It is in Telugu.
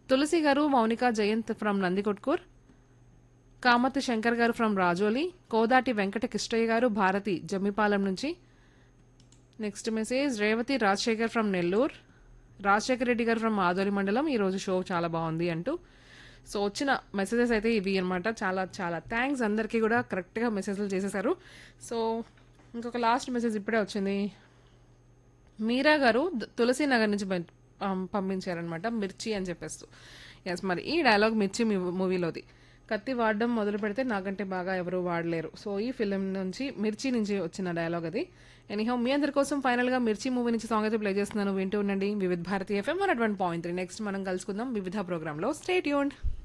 Tulasi garu Mounika Jayanth from Nandikotkur Kamathi Shankar garu from Rajoli Kodati Venkata Kistaiah garu Bharathi Jammipalem నుంచి next message Revathi Rajasekhar from Nellore Rajasekhar Reddy garu from ఆదోలి మండలం ఈరోజు షో చాలా బాగుంది అంటూ సో వచ్చిన మెసేజెస్ అయితే ఇవి అనమాట చాలా చాలా థ్యాంక్స్ అందరికీ కూడా కరెక్ట్గా మెసేజ్లు చేసేసారు సో ఇంకొక లాస్ట్ మెసేజ్ ఇప్పుడే వచ్చింది మీరా గారు ద- తులసి నగర్ నుంచి పం- పం- పంపించారనమాట మిర్చి అని చెప్పేస్తూ ఎస్ మరి ఈ డైలాగ్ మిర్చి మీ- మూవీలోది కత్తి వాడడం మొదలు పెడితే నాకంటే బాగా ఎవరు వాడలేరు సో ఈ ఫిలిం నుంచి మిర్చి నుంచి వచ్చిన డైలాగ్ అది ఎనీహౌ మీ అందరి కోసం ఫైనల్ గా మిర్చి మూవీ నుంచి సాంగ్ అయితే ప్లే చేస్తున్నాను వింటూ ఉండండి Vividh Bharati FM one point three next మనం కలుసుకుందాం వివిధ ప్రోగ్రామ్ లో స్టేట్ యూండ్